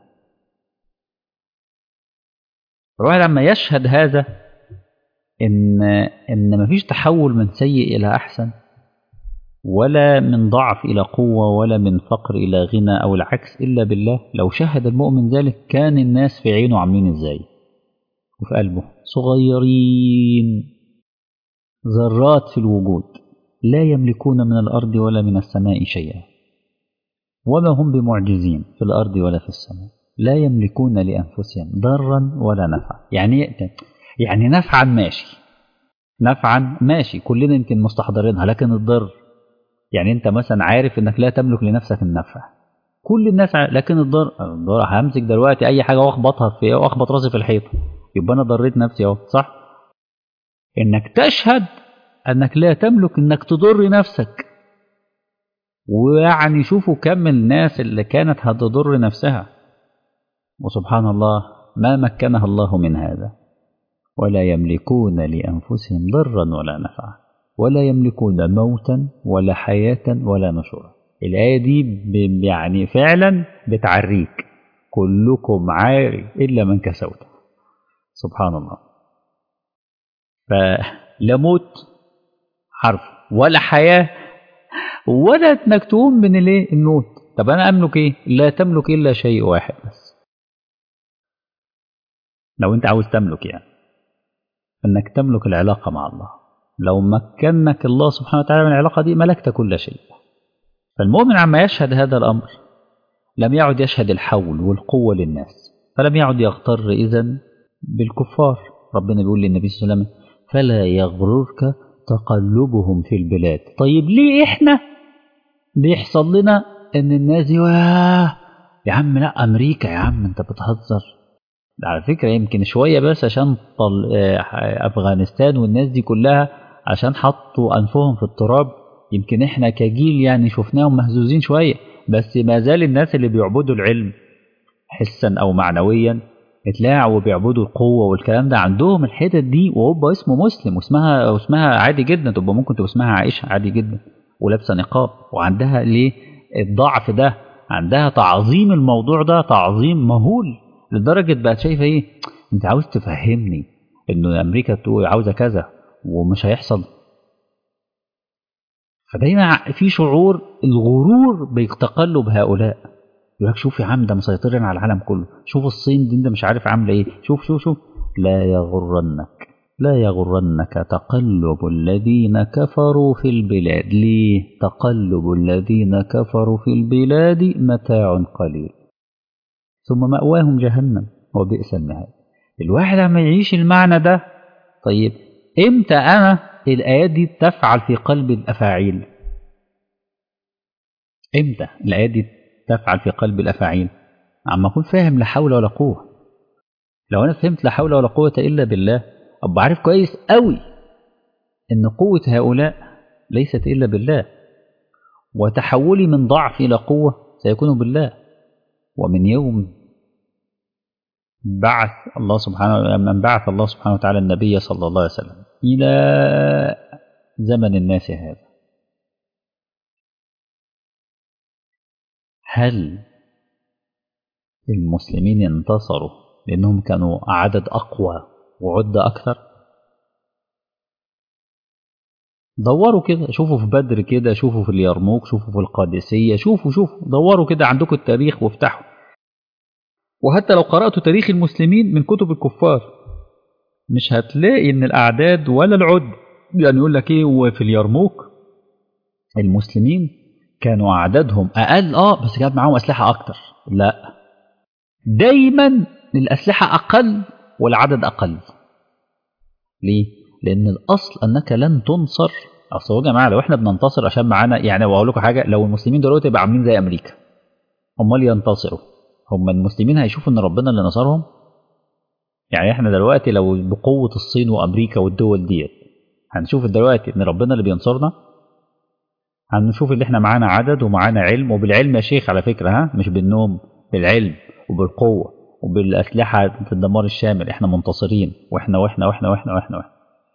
الواحد لما يشهد هذا إن إن مفيش تحول من سيء إلى أحسن ولا من ضعف إلى قوة ولا من فقر إلى غنى أو العكس إلا بالله لو شهد المؤمن ذلك كان الناس في عينه عاملين إزاي وفي قلبه صغيرين ذرات في الوجود لا يملكون من الأرض ولا من السماء شيئا وما هم بمعجزين في الأرض ولا في السماء لا يملكون لأنفسهم ضرا ولا نفعا يعني يعني نفعا ماشي نفعا ماشي كلنا يمكن مستحضرينها لكن الضر يعني انت مثلا عارف انك لا تملك لنفسك النفع كل الناس ع... لكن الضر الضر همسك دلوقتي اي حاجه واخبطها في واخبط راسي في الحيط يبقى انا ضريت نفسي اهو صح انك تشهد انك لا تملك انك تضر نفسك ويعني شوفوا كم الناس اللي كانت هتضر نفسها وسبحان الله ما مكنها الله من هذا ولا يملكون لانفسهم ضرا ولا نفعا ولا يملكون موتا ولا حياه ولا نشورا الايه دي يعني فعلا بتعريك كلكم عاري الا من كسوت سبحان الله فلا موت حرف ولا حياه ولا انك تقوم من الايه الموت طب انا املك ايه لا تملك الا شيء واحد بس لو انت عاوز تملك يعني انك تملك العلاقه مع الله لو مكنك الله سبحانه وتعالى من العلاقه دي ملكت كل شيء فالمؤمن عما يشهد هذا الامر لم يعد يشهد الحول والقوه للناس فلم يعد يغتر اذا بالكفار ربنا بيقول للنبي صلى الله عليه وسلم فلا يغررك تقلبهم في البلاد طيب ليه احنا بيحصل لنا ان الناس دي يا عم لا امريكا يا عم انت بتهزر على فكرة يمكن شوية بس عشان طل... أفغانستان والناس دي كلها عشان حطوا أنفهم في التراب يمكن إحنا كجيل يعني شفناهم مهزوزين شوية بس ما زال الناس اللي بيعبدوا العلم حسا أو معنويا اتلاعوا وبيعبدوا القوة والكلام ده عندهم الحتت دي وهو اسمه مسلم واسمها واسمها عادي جدا تبقى ممكن تبقى اسمها عائشة عادي جدا ولابسة نقاب وعندها ليه الضعف ده عندها تعظيم الموضوع ده تعظيم مهول لدرجة بقت شايفة ايه انت عاوز تفهمني انه امريكا تقول عاوزة كذا ومش هيحصل فدايما في شعور الغرور بتقلب هؤلاء يقول لك شوف يا عم ده مسيطرين على العالم كله شوف الصين دي انت مش عارف عامله ايه شوف شوف شوف لا يغرنك لا يغرنك تقلب الذين كفروا في البلاد ليه تقلب الذين كفروا في البلاد متاع قليل ثم مأواهم جهنم وبئس المهاد الواحد عم يعيش المعنى ده طيب امتى انا الايات دي تفعل في قلب الافاعيل امتى الايات دي تفعل في قلب الافاعيل عم اكون فاهم لا حول ولا قوه لو انا فهمت لا حول ولا قوه الا بالله ابقى عارف كويس قوي ان قوه هؤلاء ليست الا بالله وتحولي من ضعف الى قوه سيكون بالله ومن يوم بعث الله سبحانه من بعث الله سبحانه وتعالى النبي صلى الله عليه وسلم إلى زمن الناس هذا هل المسلمين انتصروا لأنهم كانوا عدد أقوى وعدة أكثر دوروا كده شوفوا في بدر كده شوفوا في اليرموك شوفوا في القادسية شوفوا شوفوا دوروا كده عندكم التاريخ وافتحوا وحتى لو قرأتوا تاريخ المسلمين من كتب الكفار مش هتلاقي ان الاعداد ولا العد يعني يقول لك ايه وفي اليرموك المسلمين كانوا اعدادهم اقل اه بس جاب معاهم اسلحه اكتر لا دايما الاسلحه اقل والعدد اقل ليه لان الاصل انك لن تنصر اصل يا جماعه لو احنا بننتصر عشان معانا يعني واقول لكم حاجه لو المسلمين دلوقتي يبقى عاملين زي امريكا امال ينتصروا هم المسلمين هيشوفوا ان ربنا اللي نصرهم يعني احنا دلوقتي لو بقوة الصين وامريكا والدول ديت هنشوف دلوقتي ان ربنا اللي بينصرنا هنشوف اللي احنا معانا عدد ومعانا علم وبالعلم يا شيخ على فكرة ها مش بالنوم بالعلم وبالقوة وبالأسلحة في الدمار الشامل احنا منتصرين واحنا واحنا واحنا واحنا واحنا, واحنا.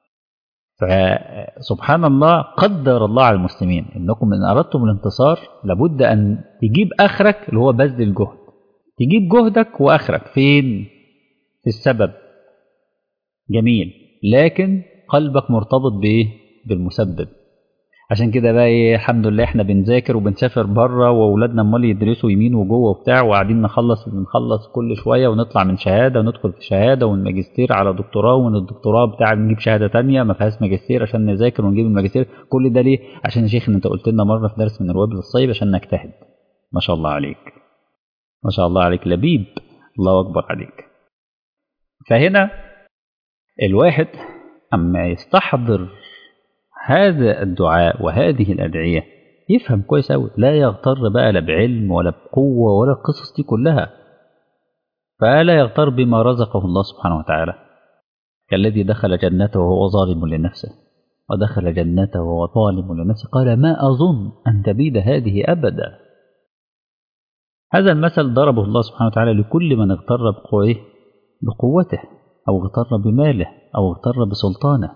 فسبحان الله قدر الله على المسلمين انكم ان اردتم الانتصار لابد ان تجيب اخرك اللي هو بذل الجهد تجيب جهدك واخرك فين في السبب جميل لكن قلبك مرتبط بايه بالمسبب عشان كده بقى ايه الحمد لله احنا بنذاكر وبنسافر بره واولادنا امال يدرسوا يمين وجوه وبتاع وقاعدين نخلص بنخلص كل شويه ونطلع من شهاده وندخل في شهاده والماجستير على دكتوراه ومن الدكتوراه بتاع نجيب شهاده تانية ما فيهاش ماجستير عشان نذاكر ونجيب الماجستير كل ده ليه؟ عشان يا شيخ انت قلت لنا مره في درس من الوابل الصيب عشان نجتهد ما شاء الله عليك ما شاء الله عليك لبيب الله اكبر عليك فهنا الواحد اما يستحضر هذا الدعاء وهذه الأدعية يفهم كويس أوي لا يغتر بقى لا بعلم ولا بقوة ولا القصص دي كلها فلا يغتر بما رزقه الله سبحانه وتعالى كالذي دخل جنته وهو ظالم لنفسه ودخل جنته وهو ظالم لنفسه قال ما أظن أن تبيد هذه أبدا هذا المثل ضربه الله سبحانه وتعالى لكل من اغتر بقوته بقوته أو اغتر بماله أو اغتر بسلطانه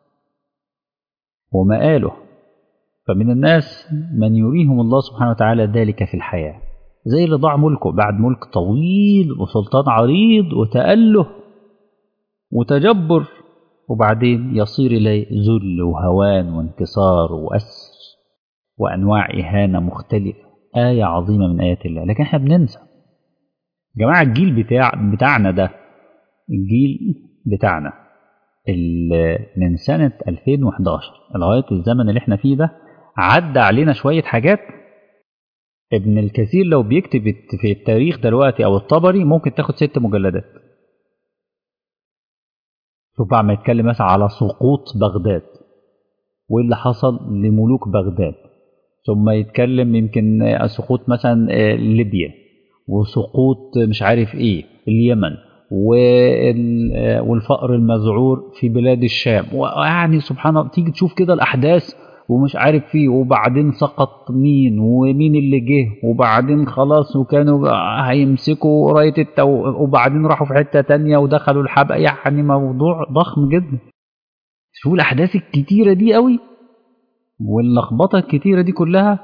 ومآله فمن الناس من يريهم الله سبحانه وتعالى ذلك في الحياة زي اللي ضاع ملكه بعد ملك طويل وسلطان عريض وتأله وتجبر وبعدين يصير إليه ذل وهوان وانكسار وأسر وأنواع إهانة مختلفة آية عظيمة من آيات الله لكن احنا بننسى جماعة الجيل بتاع بتاعنا ده الجيل بتاعنا من سنة 2011 لغاية الزمن اللي احنا فيه ده عدى علينا شوية حاجات ابن الكثير لو بيكتب في التاريخ دلوقتي أو الطبري ممكن تاخد ست مجلدات شوف بقى ما يتكلم مثلا على سقوط بغداد وايه اللي حصل لملوك بغداد ثم يتكلم يمكن سقوط مثلا ليبيا وسقوط مش عارف ايه اليمن والفقر المذعور في بلاد الشام ويعني سبحان الله تيجي تشوف كده الاحداث ومش عارف فيه وبعدين سقط مين ومين اللي جه وبعدين خلاص وكانوا هيمسكوا راية التو وبعدين راحوا في حتة تانية ودخلوا الحبق يعني موضوع ضخم جدا شوف الأحداث الكتيرة دي قوي واللخبطة الكتيرة دي كلها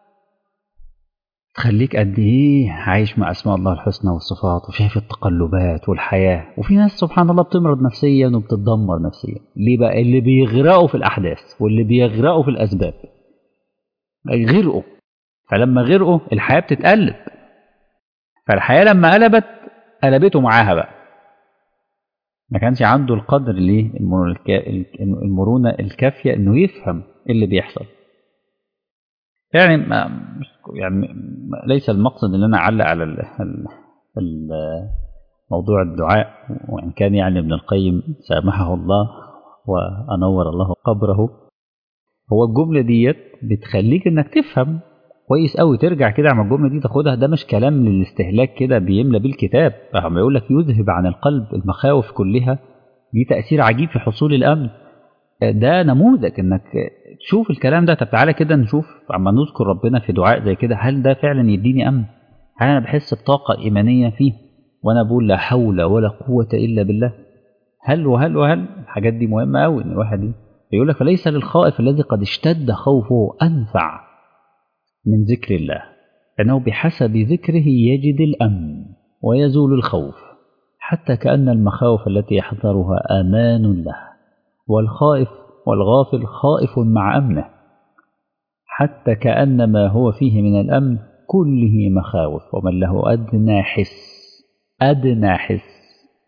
تخليك قد ايه عايش مع اسماء الله الحسنى والصفات وشايف التقلبات والحياه وفي ناس سبحان الله بتمرض نفسيا وبتتدمر نفسيا ليه بقى اللي بيغرقوا في الاحداث واللي بيغرقوا في الاسباب غرقوا فلما غرقوا الحياه بتتقلب فالحياه لما قلبت قلبته معاها بقى ما كانش عنده القدر ليه المرونه الكافيه انه يفهم اللي بيحصل يعني ما يعني ليس المقصد ان انا اعلق على ال ال موضوع الدعاء وان كان يعني ابن القيم سامحه الله وانور الله قبره هو الجمله ديت بتخليك انك تفهم كويس قوي ترجع كده على الجمله دي تاخدها ده مش كلام للاستهلاك كده بيملى بيه الكتاب فهم يقول لك يذهب عن القلب المخاوف كلها دي تاثير عجيب في حصول الامن ده نموذج انك تشوف الكلام ده طب تعالى كده نشوف عما نذكر ربنا في دعاء زي كده هل ده فعلا يديني امن هل انا بحس بطاقه ايمانيه فيه وانا بقول لا حول ولا قوه الا بالله هل وهل وهل الحاجات دي مهمه قوي ان الواحد يقول لك فليس للخائف الذي قد اشتد خوفه انفع من ذكر الله لانه بحسب ذكره يجد الامن ويزول الخوف حتى كان المخاوف التي يحذرها امان له والخائف والغافل خائف مع أمنه حتى كأن ما هو فيه من الأمن كله مخاوف ومن له أدنى حس أدنى حس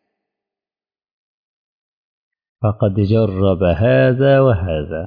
فقد جرب هذا وهذا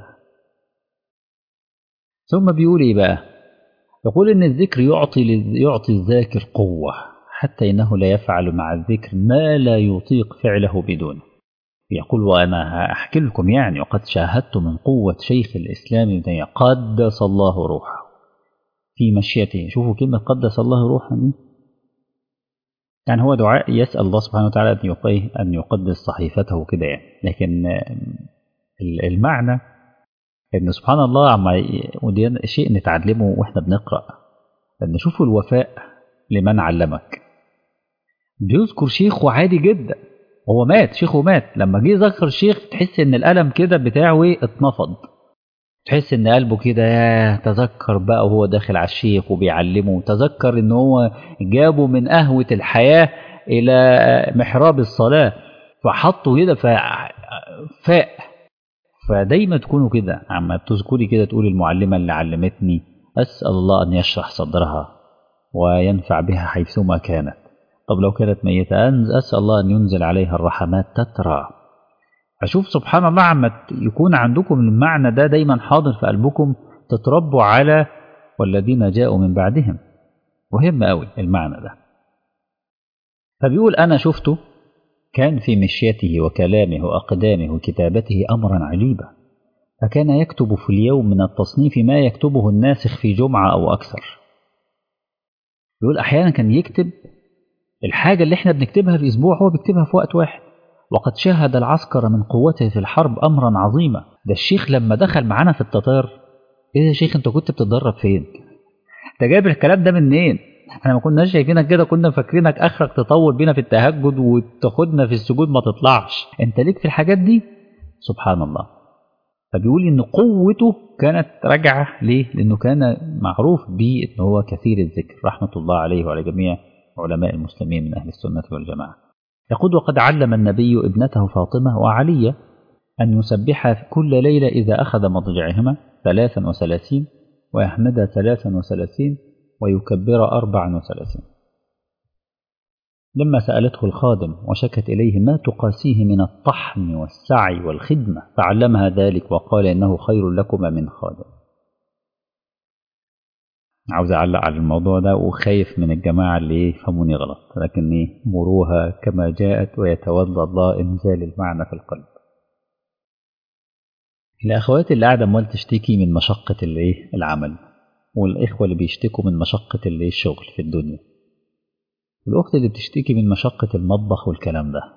ثم بيقول إيه بقى يقول إن الذكر يعطي يعطي الذاكر قوة حتى إنه لا يفعل مع الذكر ما لا يطيق فعله بدونه يقول وأنا أحكي لكم يعني وقد شاهدت من قوة شيخ الإسلام ابن قدس الله روحه في مشيته شوفوا كلمة قدس الله روحه يعني هو دعاء يسأل الله سبحانه وتعالى أن يقيه أن يقدس صحيفته كده يعني لكن المعنى أن سبحان الله عما ودي شيء نتعلمه وإحنا بنقرأ أن شوفوا الوفاء لمن علمك بيذكر شيخه عادي جدا هو مات شيخه مات لما جه ذكر الشيخ تحس ان الالم كده بتاعه ايه اتنفض تحس ان قلبه كده يا تذكر بقى وهو داخل على الشيخ وبيعلمه تذكر ان هو جابه من قهوة الحياة الى محراب الصلاة فحطه كده فاق فدايما تكونوا كده عما تذكري كده تقولي المعلمة اللي علمتني أسأل الله أن يشرح صدرها وينفع بها حيثما كانت طب لو كانت ميتة أسأل الله أن ينزل عليها الرحمات تترى أشوف سبحان الله عما يكون عندكم المعنى ده دايما حاضر في قلبكم تتربوا على والذين جاءوا من بعدهم مهم قوي المعنى ده فبيقول أنا شفته كان في مشيته وكلامه وأقدامه وكتابته أمرا عجيبا فكان يكتب في اليوم من التصنيف ما يكتبه الناسخ في جمعة أو أكثر يقول أحيانا كان يكتب الحاجة اللي احنا بنكتبها في أسبوع هو بيكتبها في وقت واحد وقد شاهد العسكر من قوته في الحرب أمرا عظيما ده الشيخ لما دخل معانا في التتار إيه يا شيخ أنت كنت بتتدرب فين؟ أنت جايب الكلام ده منين؟ احنا ما كناش شايفينك كده كنا فاكرينك اخرك تطول بينا في التهجد وتاخدنا في السجود ما تطلعش انت ليك في الحاجات دي سبحان الله فبيقول ان قوته كانت راجعه ليه لانه كان معروف به ان هو كثير الذكر رحمه الله عليه وعلى جميع علماء المسلمين من اهل السنه والجماعه يقول وقد علم النبي ابنته فاطمه وعلية ان يسبح كل ليله اذا اخذ مضجعهما ثلاثا وثلاثين ويحمد ثلاثا وثلاثين ويكبر أربعا وثلاثين لما سألته الخادم وشكت إليه ما تقاسيه من الطحن والسعي والخدمة فعلمها ذلك وقال إنه خير لكما من خادم عاوز أعلق على الموضوع ده وخايف من الجماعة اللي يفهموني غلط لكن إيه مروها كما جاءت ويتولى الله إنزال المعنى في القلب الأخوات اللي قاعدة أموال تشتكي من مشقة الإيه العمل والإخوة اللي بيشتكوا من مشقة اللي الشغل في الدنيا والأخت اللي بتشتكي من مشقة المطبخ والكلام ده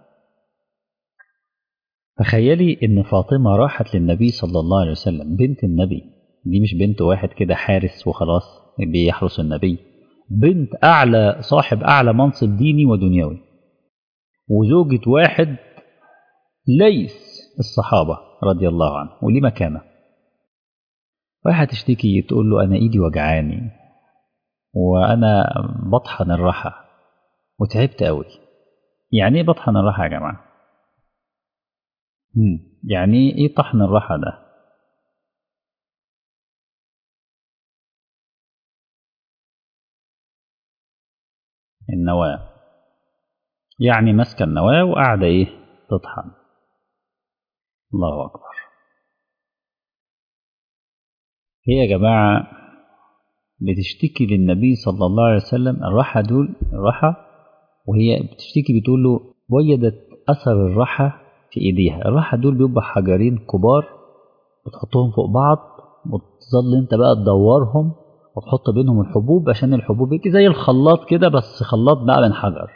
تخيلي إن فاطمة راحت للنبي صلى الله عليه وسلم بنت النبي دي مش بنت واحد كده حارس وخلاص بيحرس النبي بنت أعلى صاحب أعلى منصب ديني ودنيوي وزوجة واحد ليس الصحابة رضي الله عنه وليه مكانه رايحة تشتكي تقول له أنا إيدي وجعاني وأنا بطحن الراحة وتعبت قوي يعني إيه بطحن الراحة يا جماعة؟ مم. يعني إيه طحن الراحة ده؟ النواة يعني ماسكة النواة وقاعدة إيه؟ تطحن الله أكبر هي يا جماعة بتشتكي للنبي صلى الله عليه وسلم الراحة دول الراحة وهي بتشتكي بتقول له وجدت أثر الراحة في إيديها الراحة دول بيبقى حجرين كبار بتحطهم فوق بعض وتظل انت بقى تدورهم وتحط بينهم الحبوب عشان الحبوب يجي زي الخلاط كده بس خلاط بقى من حجر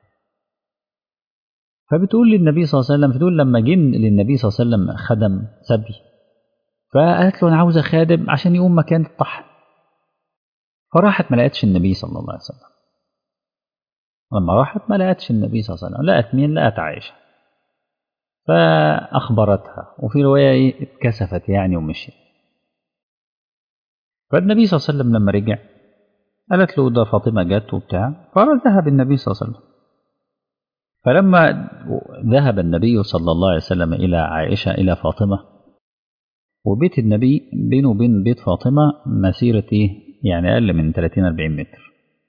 فبتقول للنبي صلى الله عليه وسلم بتقول لما جن للنبي صلى الله عليه وسلم خدم سبي فقالت له انا عاوزه خادم عشان يقوم مكان الطحن فراحت ما لقتش النبي صلى الله عليه وسلم لما راحت ما لقتش النبي صلى الله عليه وسلم لقت مين لقت عائشه فاخبرتها وفي روايه ايه اتكسفت يعني ومشيت فالنبي صلى الله عليه وسلم لما رجع قالت له ده فاطمه جت وبتاع فذهب النبي صلى الله عليه وسلم فلما ذهب النبي صلى الله عليه وسلم الى عائشه الى فاطمه وبيت النبي بينه وبين بيت فاطمة مسيرة إيه؟ يعني أقل من 30 40 متر.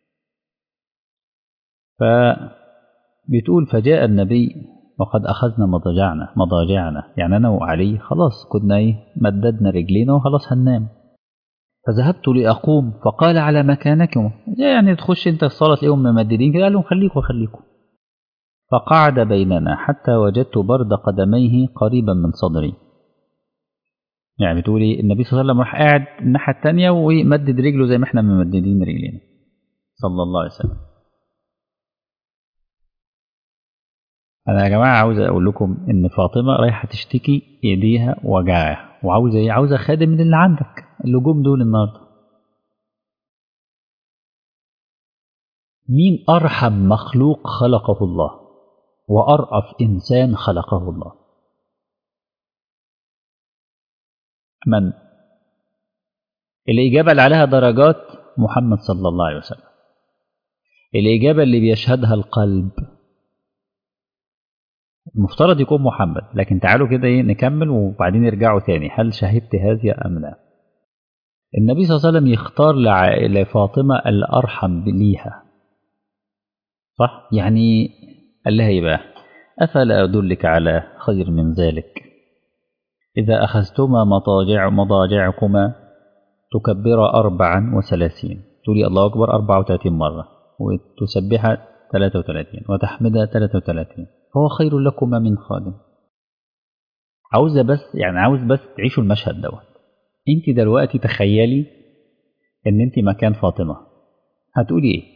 فبتقول فجاء النبي وقد أخذنا مضاجعنا مضاجعنا يعني أنا وعلي خلاص كنا إيه مددنا رجلينا وخلاص هننام. فذهبت لأقوم فقال على مكانكم يعني تخش أنت الصلاة تلاقيهم ممددين كده قال لهم خليكم خليكم. فقعد بيننا حتى وجدت برد قدميه قريبا من صدري. يعني بتقولي النبي صلى الله عليه وسلم راح قاعد الناحية التانية ومدد رجله زي ما احنا ممددين رجلينا صلى الله عليه وسلم أنا يا جماعة عاوز أقول لكم إن فاطمة رايحة تشتكي إيديها وجعها وعاوزة إيه؟ عاوزة خادم من اللي عندك اللي جم دول النهاردة مين أرحم مخلوق خلقه الله وأرأف إنسان خلقه الله من الإجابة اللي عليها درجات محمد صلى الله عليه وسلم الإجابة اللي بيشهدها القلب المفترض يكون محمد لكن تعالوا كده ايه نكمل وبعدين يرجعوا تاني هل شهدت هذه ام لا النبي صلى الله عليه وسلم يختار لفاطمة الأرحم ليها صح يعني قال لها يبقى أفلا أدلك على خير من ذلك إذا أخذتما مضاجع مضاجعكما تكبر أربعا وثلاثين تقولي الله أكبر أربعة وثلاثين مرة وتسبح ثلاثة وثلاثين وتحمدها ثلاثة وثلاثين فهو خير لكما من خادم عاوزة بس يعني عاوز بس تعيشوا المشهد دوت انت دلوقتي تخيلي ان انت مكان فاطمة هتقولي ايه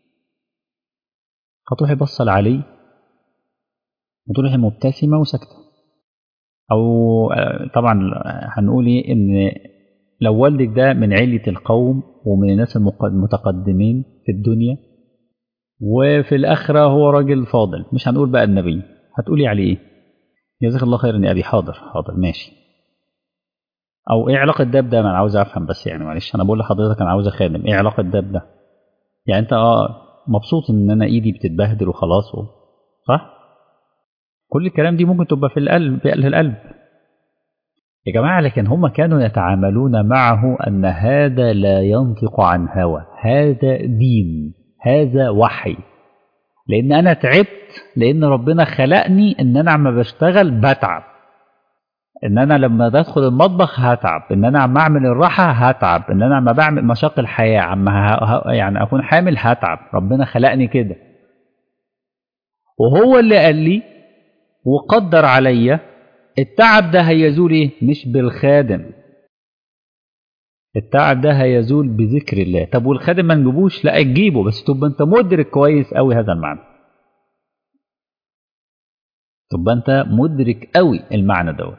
هتروحي بصل عليه وتروحي مبتسمة وساكتة او طبعا هنقول ايه ان لو والدك ده من علية القوم ومن الناس المتقدمين في الدنيا وفي الآخرة هو راجل فاضل مش هنقول بقى النبي هتقولي عليه ايه جزاك الله خيرا يا أبي حاضر حاضر ماشي او ايه علاقه ده بده انا عاوز افهم بس يعني معلش انا بقول لحضرتك انا عاوز اخادم ايه علاقه ده بده يعني انت اه مبسوط ان انا ايدي بتتبهدل وخلاص و... صح كل الكلام دي ممكن تبقى في القلب في القلب يا جماعه لكن هم كانوا يتعاملون معه ان هذا لا ينطق عن هوى هذا دين هذا وحي لان انا تعبت لان ربنا خلقني ان انا عم بشتغل بتعب ان انا لما بدخل المطبخ هتعب ان انا عم اعمل الراحه هتعب ان انا عم بعمل مشاق الحياه عم يعني اكون حامل هتعب ربنا خلقني كده وهو اللي قال لي وقدر عليا التعب ده هيزول ايه مش بالخادم التعب ده هيزول بذكر الله طب والخادم ما نجيبوش لا تجيبه بس تبقى انت مدرك كويس قوي هذا المعنى تبقى انت مدرك قوي المعنى دوت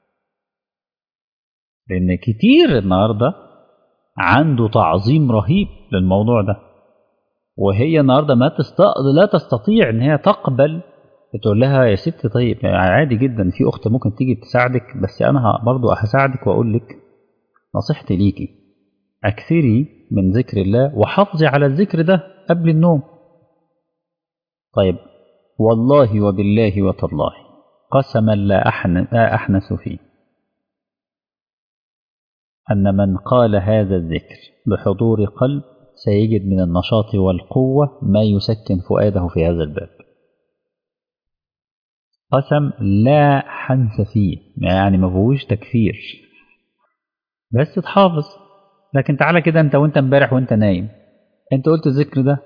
لان كتير النهارده عنده تعظيم رهيب للموضوع ده وهي النهارده ما تست... لا تستطيع ان هي تقبل تقول لها يا ست طيب عادي جدا في اخت ممكن تيجي تساعدك بس انا برضو هساعدك واقول لك نصيحتي ليكي اكثري من ذكر الله وحافظي على الذكر ده قبل النوم طيب والله وبالله وتالله قسما لا احنث فيه أن من قال هذا الذكر بحضور قلب سيجد من النشاط والقوة ما يسكن فؤاده في هذا الباب قسم لا حنس فيه يعني ما فيهوش تكفير بس تحافظ لكن تعالى كده انت وانت امبارح وانت نايم انت قلت الذكر ده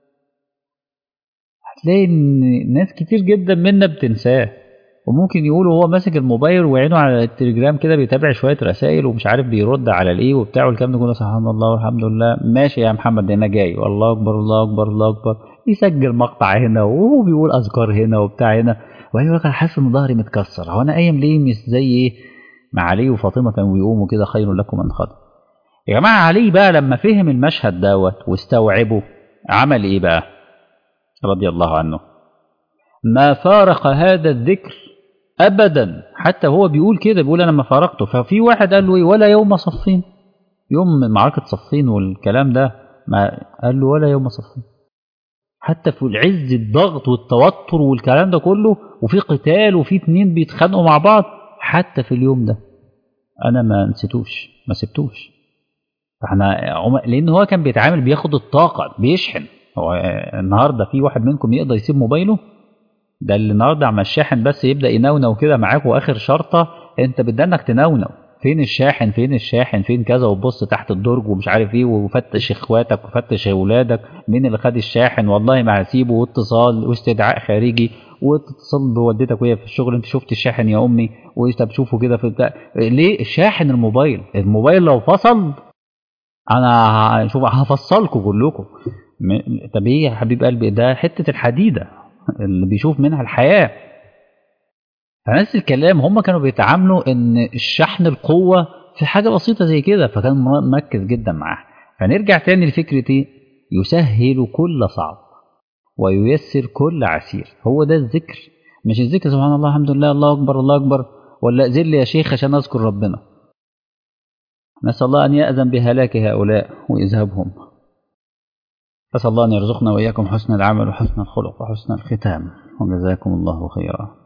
هتلاقي ان ناس كتير جدا منا بتنساه وممكن يقولوا هو ماسك الموبايل وعينه على التليجرام كده بيتابع شويه رسائل ومش عارف بيرد على الايه وبتاع والكلام ده كله سبحان الله والحمد لله ماشي يا محمد انا جاي والله اكبر الله اكبر الله اكبر يسجل مقطع هنا وهو بيقول اذكار هنا وبتاع هنا وبعدين يقول لك انا حاسس ان ظهري متكسر هو انا قايم ليه مش زي ايه مع علي وفاطمه كانوا بيقوموا كده خير لكم من خدم يا جماعه علي بقى لما فهم المشهد دوت واستوعبه عمل ايه بقى رضي الله عنه ما فارق هذا الذكر ابدا حتى هو بيقول كده بيقول انا ما فارقته ففي واحد قال له ايه ولا يوم صفين يوم معركه صفين والكلام ده ما قال له ولا يوم صفين حتى في العز الضغط والتوتر والكلام ده كله وفي قتال وفي اتنين بيتخانقوا مع بعض حتى في اليوم ده انا ما نسيتوش ما سبتوش احنا لان هو كان بيتعامل بياخد الطاقه بيشحن هو النهارده في واحد منكم يقدر يسيب موبايله ده اللي النهارده عم الشاحن بس يبدا ينونو كده معاك واخر شرطه انت بدك تنونو فين الشاحن فين الشاحن فين كذا وتبص تحت الدرج ومش عارف ايه وفتش اخواتك وفتش اولادك مين اللي خد الشاحن والله ما هسيبه واتصال واستدعاء خارجي واتصل بوالدتك وهي في الشغل انت شفت الشاحن يا امي طب شوفوا كده في بتاع ليه الشاحن الموبايل الموبايل لو فصل انا شوف هفصلكم كلكم طب ايه يا حبيب قلبي ده حته الحديده اللي بيشوف منها الحياه فنفس الكلام هم كانوا بيتعاملوا ان الشحن القوه في حاجه بسيطه زي كده فكان مركز جدا معاها فنرجع تاني لفكره ايه يسهل كل صعب وييسر كل عسير هو ده الذكر مش الذكر سبحان الله الحمد لله الله اكبر الله اكبر ولا ائذن لي يا شيخ عشان اذكر ربنا نسال الله ان ياذن بهلاك هؤلاء واذهابهم أسأل الله أن يرزقنا وإياكم حسن العمل وحسن الخلق وحسن الختام وجزاكم الله خيرا